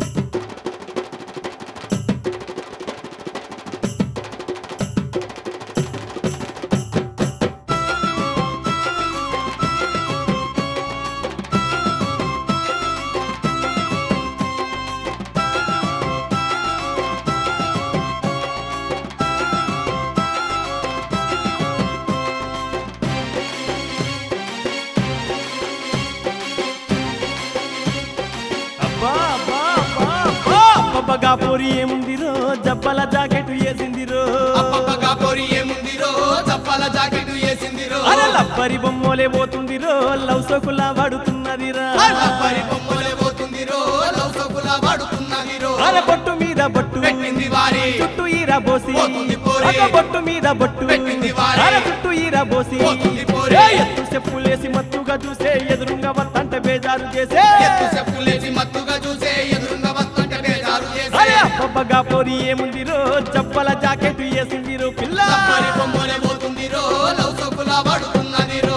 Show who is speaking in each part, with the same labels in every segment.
Speaker 1: అబ్బా అబ్బా అబ్బా అబ్బా అబ్బబ్బగా పోరి ఏముందిరో జబ్బల జాకెట్ వేసిందిరో
Speaker 2: అప్పప్పగా పొరి ఏముందిరో చప్పాల జాకెట్ వేసిందిరో
Speaker 1: అరే లబ్బరి బొమ్మలే పోతుందిరో లవ్ సోకులా పడుతున్నదిరా
Speaker 2: అల్లపరి బొమ్మలే పోతుందిరో లవ్ సోకుల వాడుతున్నదిరో
Speaker 1: అరే బొట్టు మీద బొట్టు
Speaker 2: పెట్టింది వారి
Speaker 1: చుట్టూ ఈర బోసి
Speaker 2: పోతుంది పోరి.
Speaker 1: అగ బొట్టు మీద బొట్టు
Speaker 2: పెట్టింది వారి.
Speaker 1: అరే చుట్టూ ఈర బోసి
Speaker 2: పోతుంది పోరి.
Speaker 1: ఏ ఎత్తు చెప్పులేసి మత్తుగా చూసే ఎదురుంగా వత్తంటే బేజారు చేసే
Speaker 2: ఎత్తు చెప్పులేసి మత్తుగా చూసే ఎదురుంగా వస్తుంటే బేజారు
Speaker 1: అరే
Speaker 2: చేసే
Speaker 1: అబ్బబ్బగా పోరి ఏముందిరో జబ్బల జాకెట్ వేసిందిరో పిల్ల
Speaker 2: అప్పరి బొమ్మలే పోతుందిరో లవ్ సోకుల వాడుతున్నదిరో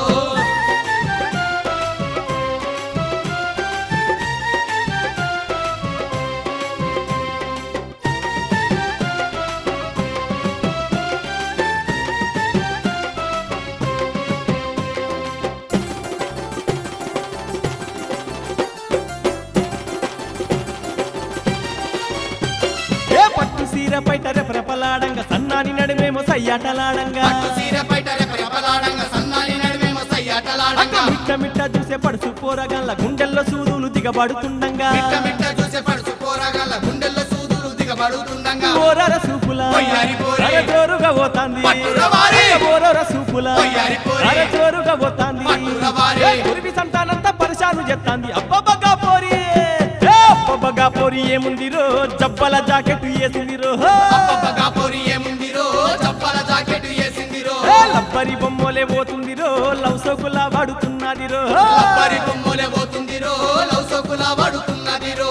Speaker 1: ఏ పట్టు సీర పైట రెపరెపలాడంగా సన్నాని నడుమేమో సయ్యాటలాడంగా
Speaker 2: పట్టు సీర బయట రెపరెపలాడంగా సన్నాని నడుమేమో
Speaker 1: అక్క
Speaker 2: సయ్యాటలాడంగా
Speaker 1: మిట్ట మిట్ట చూసే పడుసు పోరగల్ల గుండెల్లో సూదులు దిగబడుతుండంగా
Speaker 2: మిట్ట మిట్ట చూసే పడుచు పోరగాళ్ళ గుండెల్లో సూదులు దిగబడుతుండగా
Speaker 1: ఓరర సూపులా
Speaker 2: పొయ్యారి పోరి.
Speaker 1: అర జోరుగా పోతాంది
Speaker 2: పట్టుర వారి.
Speaker 1: ఓరర సూపులా
Speaker 2: పొయ్యారి పోరి.
Speaker 1: అర జోరుగా పోతాంది
Speaker 2: పట్టుర వారి.
Speaker 1: ఏ గురివి సంతానంతా పరిశాను చెత్తాంది అబ్బబ్బగా పోరి ఏ అబ్బబ్బగా పోరి ఏముందిరో జబ్బల జాకెట్ వేసిందిరో
Speaker 2: అప్పప్పగా పొరి ఏముందిరో చప్పాల జాకెట్ వేసిందిరో
Speaker 1: ఏ లబ్బరి బొమ్మలే పోతుందిరో లవ్ సోకులా వాడుతున్నదిరో
Speaker 2: అప్పరి బొమ్మలే పోతుందిరో లవ్ సోకుల వాడుతున్నదిరో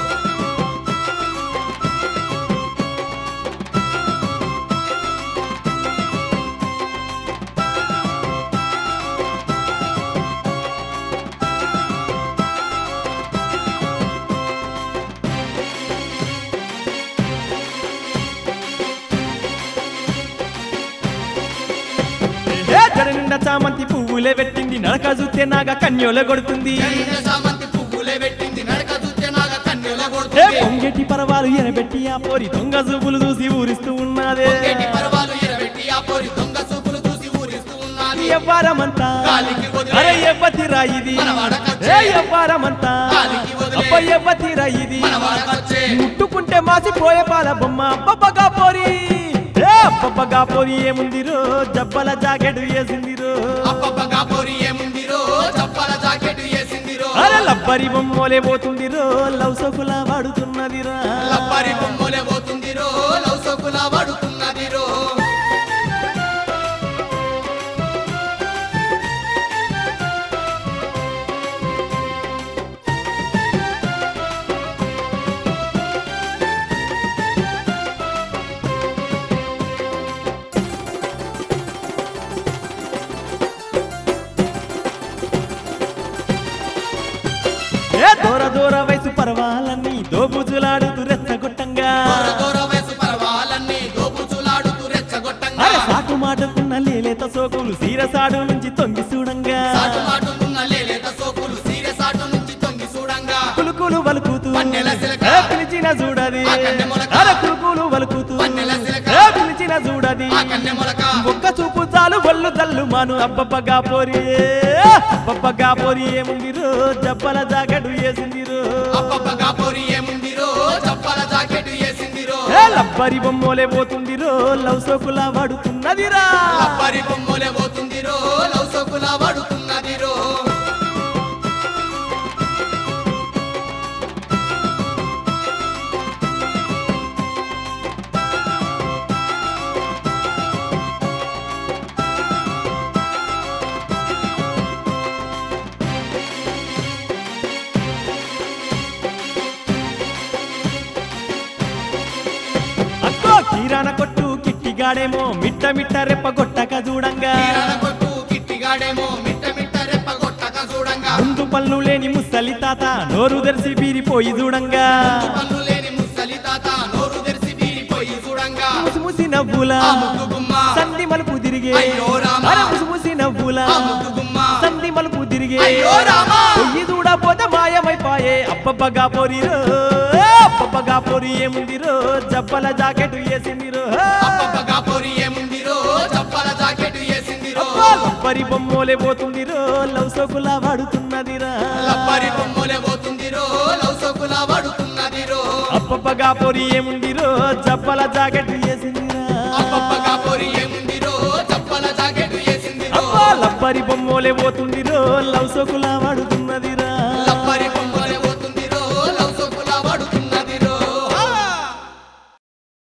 Speaker 1: ఏ జడ నిండా చామంతి పువ్వులే పెట్టింది నడక చూస్తే నాగా కన్యోలే కొడుతుంది
Speaker 2: జైన సామంతి పువ్వులే పెట్టింది నడక చూస్తే నాగ కన్నెల
Speaker 1: ఏ
Speaker 2: కొడుతుంది
Speaker 1: పొంగెటి పరవాలు ఎనబెట్టి ఆ పోరి దొంగ చూపులు చూసి ఊరిస్తూ ఉన్నదే
Speaker 2: పొంగేటి పర్వాలు ఎరబెట్టి ఆ పొరి దొంగ చూపులు చూసి ఊరిస్తూ ఉన్నది
Speaker 1: ఎవ్వారమంతా
Speaker 2: గాలికి వదిలే.
Speaker 1: అరే ఎవ్వతిరా ఇది
Speaker 2: మన వాడకొచ్చే.
Speaker 1: ఏ ఎవ్వారమంతా
Speaker 2: గాలికి వదిలే.
Speaker 1: అబ్బ ఎవ్వతిరా ఇది
Speaker 2: మన వాడకొచ్చే
Speaker 1: ముట్టుకుంటే మాసిపోయే పాల బొమ్మ అబ్బబ్బగా పోరి ఏ అబ్బబ్బగా పోరి ఏముందిరో జబ్బల జాకెట్ వేసిందిరో
Speaker 2: అప్పప్పగా పొరి ఏముందిరో చప్పాల జాకెట్ వేసిందిరో
Speaker 1: అరే లబ్బరి బొమ్మలే పోతుందిరో లవ్ సోకులా వాడుతున్నదిరా
Speaker 2: లప్పరి బొమ్మలే పోతుందిరో లవ్ సోకుల వాడుతున్నదిరో
Speaker 1: ఏ దూర దూర వయసు పర్వాలన్నీ దోబుజులాడుతూ రెచ్చగొట్టంగా
Speaker 2: దూర దూర వయసు పర్వాలన్నీ దోపుచులాడుతూ రెచ్చగొట్టంగా
Speaker 1: అరే సాటు మాటకున్న లేలేత సోకులు సీరసాడు నుంచి తొంగి చూడంగా
Speaker 2: సాటు మాటుకున్న లేలేత సోకులు సీరె సాటు నుంచి తొంగి చూడంగా
Speaker 1: కులుకులు వలుకుతూ
Speaker 2: పన్నెల సిలక.
Speaker 1: ఏ పిలిచిన చూడది
Speaker 2: ఆ కన్నె మొలక.
Speaker 1: అరే కులుకులు వలుకుతూ
Speaker 2: పన్నెల సిలక.
Speaker 1: ఏ పిలిచిన చూడది
Speaker 2: ఆ కన్నె మొలక
Speaker 1: ఒక్క చూపు చాలు ఒళ్ళు జల్లు మాను అబ్బబ్బగా పోరి అబ్బబ్బగా పోరి ఏముందిరో జబ్బల జాకెట్ వేసిందిరో
Speaker 2: అప్పప్పగా పొరి ఏముందిరో చప్పాల జాకెట్ వేసిందిరో
Speaker 1: ఏ లబ్బరి బొమ్మలే పోతుందిరో లవ్ సోకులా వాడుతున్నదిరా
Speaker 2: లప్పరి బొమ్మలే పోతుందిరో లవ్ సోకుల వాడుతున్నదిరో
Speaker 1: అక్కో కిరాణ కొట్టు కిట్టిగాడేమో మిట్ట మిట్ట రెప్ప కొట్టక చూడంగా
Speaker 2: తీరాల కొట్టు కిట్టిగాడేమో మిట్ట మిట్ట రెప్ప కొట్టక చూడంగా
Speaker 1: ముందు పళ్ళు లేని ముసలి తాత నోరు తెరిసి బీరిపోయి చూడంగా
Speaker 2: పన్ను లేని ముసలి తాత నోరు తెరిచి బీరిపోయి చూడంగా
Speaker 1: ముసి ముసి నవ్వుల
Speaker 2: ఆ ముద్దు గుమ్మ
Speaker 1: సంధి మలుపు తిరిగే
Speaker 2: అయ్యో రామ.
Speaker 1: అరే ముసి ముసి నవ్వుల
Speaker 2: ఆ ముద్దు గుమ్మ
Speaker 1: సంధి మలుపు తిరిగే
Speaker 2: అయ్యో రామ.
Speaker 1: పొయ్యి చూడపోతే మాయమైపాయే అప్పప్పగా పొరిరో అప్పప్పగా పొరి ఏముందిరో జబ్బల జాకెట్ వేసిందిరో
Speaker 2: అప్పప్పగా పొరి ఏముందిరో చప్పల జాకెట్ వేసిందిరో
Speaker 1: లబ్బరి బొమ్మోలే పోతుందిరో లవ్ సోకులా వాడుతున్నదిరా
Speaker 2: లబ్బరి బొమ్మలే పోతుందిరో లవ్ సోకులా వాడుతున్నదిరో
Speaker 1: అప్పప్పగా పొరి ఏముందిరో జబ్బల జాకెట్ వేసిందిరా
Speaker 2: అప్పప్పగా పొరి ఏముందిరో చప్పల జాకెట్ వేసిందిరో
Speaker 1: అబ్బా లబ్బరి బొమ్మోలే పోతుందిరో లవ్ సోకులా వాడుతున్నది